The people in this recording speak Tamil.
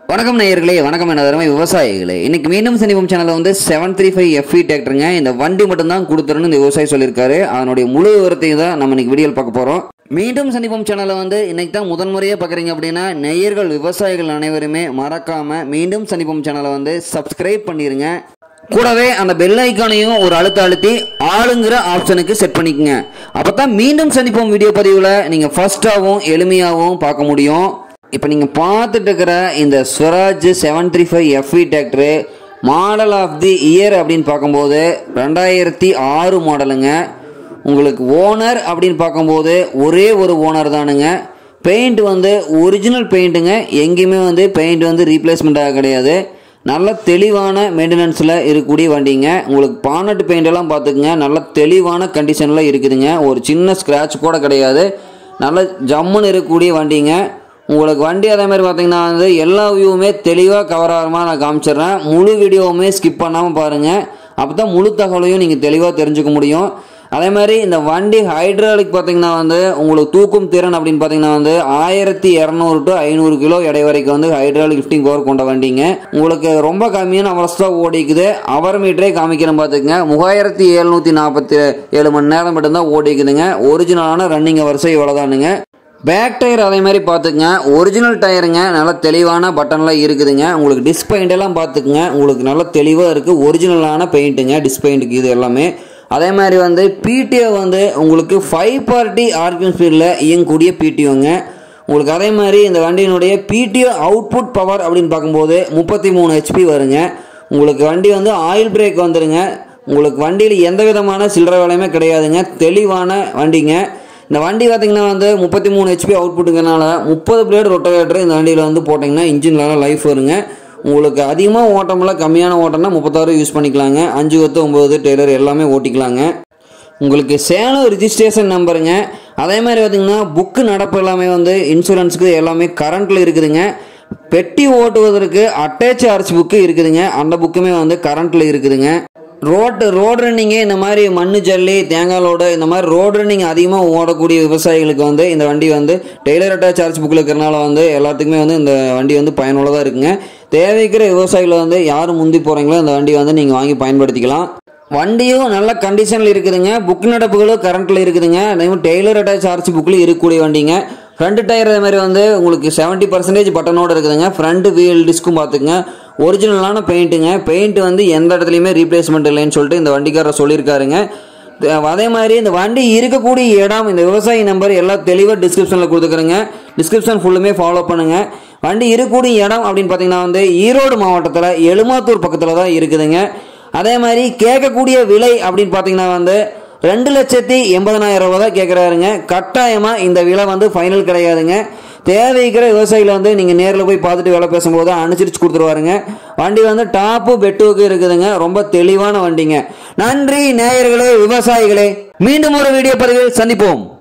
வணக்கம் நேயர்களே வணக்கம் என்ன தரமை விவசாயிகளே இன்னைக்கு மீண்டும் சனிபம் சேனல்ல வந்து செவன் த்ரீ ஃபைவ் எஃப்இ டிராக்டருங்க இந்த வண்டி மட்டும்தான் கொடுத்துருன்னு இந்த விவசாயி சொல்லியிருக்காரு அதனுடைய முழு விவரத்தையும் தான் நம்ம இன்னைக்கு வீடியோவில் பார்க்க போறோம் மீண்டும் சனிபம் சேனலை வந்து இன்னைக்கு தான் முதன் முறையாக பார்க்குறீங்க அப்படின்னா நேயர்கள் விவசாயிகள் அனைவருமே மறக்காம மீண்டும் சனிபம் சேனலை வந்து சப்ஸ்கிரைப் பண்ணிருங்க கூடவே அந்த பெல் ஐக்கானையும் ஒரு அழுத்த அழுத்தி ஆளுங்கிற ஆப்ஷனுக்கு செட் பண்ணிக்கங்க அப்பதான் மீண்டும் சந்திப்போம் வீடியோ பதிவில் நீங்கள் ஃபர்ஸ்டாகவும் எளிமையாகவும் பார்க்க முடியும் இப்போ நீங்கள் பார்த்துட்டு இருக்கிற இந்த Swaraj seven three five FE tractor model of the year அப்படின்னு பார்க்கும்போது ரெண்டாயிரத்தி ஆறு மாடலுங்க உங்களுக்கு ஓனர் அப்படின்னு பார்க்கும்போது ஒரே ஒரு ஓனர் தானுங்க பெயிண்ட் வந்து ஒரிஜினல் பெயிண்ட்டுங்க எங்கேயுமே வந்து பெயிண்ட் வந்து ரீப்ளேஸ்மெண்ட்டாக கிடையாது நல்ல தெளிவான மெயின்டெனன்ஸில் இருக்கக்கூடிய வண்டிங்க உங்களுக்கு பானட் பெயிண்ட் எல்லாம் பார்த்துக்குங்க நல்ல தெளிவான கண்டிஷனில் இருக்குதுங்க ஒரு சின்ன ஸ்க்ராட்ச் கூட கிடையாது நல்ல ஜம்முன்னு இருக்கக்கூடிய வண்டிங்க உங்களுக்கு வண்டி அதே மாதிரி பார்த்தீங்கன்னா வந்து எல்லா வியூவுமே தெளிவாக கவர் ஆகிற மாதிரி நான் காமிச்சிடுறேன் முழு வீடியோவுமே ஸ்கிப் பண்ணாமல் பாருங்கள் அப்போ தான் முழு தகவலையும் நீங்கள் தெளிவாக தெரிஞ்சுக்க முடியும் அதே மாதிரி இந்த வண்டி ஹைட்ராலிக் பார்த்தீங்கன்னா வந்து உங்களுக்கு தூக்கும் திறன் அப்படின்னு பார்த்தீங்கன்னா வந்து ஆயிரத்தி இரநூறு டு ஐநூறு கிலோ எடை வரைக்கும் வந்து ஹைட்ராலிக் லிஃப்டிங் பவர் கொண்ட வண்டிங்க உங்களுக்கு ரொம்ப கம்மியான அவஸ்தா ஓடிக்குது அவர் மீட்டரே காமிக்கிறேன் பார்த்துக்குங்க மூவாயிரத்தி எழுநூற்றி நாற்பத்தி ஏழு மணி நேரம் மட்டும்தான் ஓடிக்குதுங்க ஒரிஜினலான ரன்னிங் அவர்ஸை இவ்வளோதானுங்க பேக் டயர் அதே மாதிரி பார்த்துக்குங்க ஒரிஜினல் டயருங்க நல்ல தெளிவான பட்டன்லாம் இருக்குதுங்க உங்களுக்கு டிஸ் பெயிண்ட் எல்லாம் பார்த்துக்குங்க உங்களுக்கு நல்ல தெளிவாக இருக்குது ஒரிஜினலான பெயிண்ட்டுங்க டிஸ் பெயிண்ட்டுக்கு இது எல்லாமே அதே மாதிரி வந்து பிடிஓ வந்து உங்களுக்கு ஃபைவ் பார்ட்டி ஆர்பிஎம் ஸ்பீடில் இயங்கக்கூடிய பிடிஓங்க உங்களுக்கு அதே மாதிரி இந்த வண்டியினுடைய பிடிஓ அவுட்புட் பவர் அப்படின்னு பார்க்கும்போது முப்பத்தி மூணு ஹெச்பி வருங்க உங்களுக்கு வண்டி வந்து ஆயில் பிரேக் வந்துடுங்க உங்களுக்கு வண்டியில் எந்த விதமான சில்லறை வேலையுமே கிடையாதுங்க தெளிவான வண்டிங்க இந்த வண்டி பார்த்தீங்கன்னா வந்து முப்பத்தி மூணு ஹெச்பி அவுட்புட்டுங்கிறனால முப்பது பிளேடு ரொட்டவேட்டர் இந்த வண்டியில் வந்து போட்டிங்கன்னா இன்ஜினில் லைஃப் வருங்க உங்களுக்கு அதிகமாக ஓட்டமில்ல கம்மியான ஓட்டம்னா முப்பத்தாறு யூஸ் பண்ணிக்கலாங்க அஞ்சு பத்து ஒம்பது டெய்லர் எல்லாமே ஓட்டிக்கலாங்க உங்களுக்கு சேலம் ரிஜிஸ்ட்ரேஷன் நம்பருங்க அதே மாதிரி பார்த்தீங்கன்னா புக்கு நடப்பு எல்லாமே வந்து இன்சூரன்ஸுக்கு எல்லாமே கரண்ட்டில் இருக்குதுங்க பெட்டி ஓட்டுவதற்கு அட்டாச் ஆர்ச் புக்கு இருக்குதுங்க அந்த புக்குமே வந்து கரண்ட்டில் இருக்குதுங்க ரோடு ரோடு ரன்னிங்கு இந்த மாதிரி மண்ணு ஜல்லி தேங்காய் லோடு இந்த மாதிரி ரோடு ரன்னிங் அதிகமாக ஓடக்கூடிய விவசாயிகளுக்கு வந்து இந்த வண்டி வந்து டெய்லர் அட்டாச் சார்ஜ் புக்கில் இருக்கிறனால வந்து எல்லாத்துக்குமே வந்து இந்த வண்டி வந்து பயனுள்ளதாக இருக்குங்க தேவைக்கிற விவசாயிகளை வந்து யார் முந்தி போகிறீங்களோ இந்த வண்டியை வந்து நீங்கள் வாங்கி பயன்படுத்திக்கலாம் வண்டியும் நல்ல கண்டிஷனில் இருக்குதுங்க புக் நடப்புகளும் கரண்ட்டில் இருக்குதுங்க அதே மாதிரி டெய்லர் அட்டாச் சார்ஜ் புக்கில் இருக்கக்கூடிய வண்டிங்க ஃப்ரண்ட் டயர் அதே மாதிரி வந்து உங்களுக்கு செவன்ட்டி பர்சன்டேஜ் பட்டனோடு இருக்குதுங்க ஃப்ரண்ட் வீல் டிஸ்க்கும் பார்த்துக்குங்க ஒரிஜினலான பெயிண்ட்டுங்க பெயிண்ட் வந்து எந்த இடத்துலையுமே ரீப்ளேஸ்மெண்ட் இல்லைன்னு சொல்லிட்டு இந்த வண்டிக்காரர் சொல்லியிருக்காருங்க அதே மாதிரி இந்த வண்டி இருக்கக்கூடிய இடம் இந்த விவசாயி நம்பர் எல்லாம் தெளிவாக டிஸ்கிரிப்ஷனில் கொடுத்துக்கிறேங்க டிஸ்கிரிப்ஷன் ஃபுல்லுமே ஃபாலோ பண்ணுங்கள் வண்டி இருக்கக்கூடிய இடம் அப்படின்னு பார்த்தீங்கன்னா வந்து ஈரோடு மாவட்டத்தில் எழுமாத்தூர் பக்கத்தில் தான் இருக்குதுங்க அதே மாதிரி கேட்கக்கூடிய விலை அப்படின்னு பார்த்தீங்கன்னா வந்து ரெண்டு லட்சத்தி எண்பதனாயிரம் ரூபா தான் கேட்குறாருங்க கட்டாயமாக இந்த விலை வந்து ஃபைனல் கிடையாதுங்க தேவைக்கிற விவசாயிகளை வந்து நீங்கள் நேரில் போய் பார்த்துட்டு வேலை பேசும்போது அனுசரித்து கொடுத்துருவாருங்க வண்டி வந்து டாப்பு பெட்டுவுக்கு இருக்குதுங்க ரொம்ப தெளிவான வண்டிங்க நன்றி நேயர்களே விவசாயிகளே மீண்டும் ஒரு வீடியோ பதிவில் சந்திப்போம்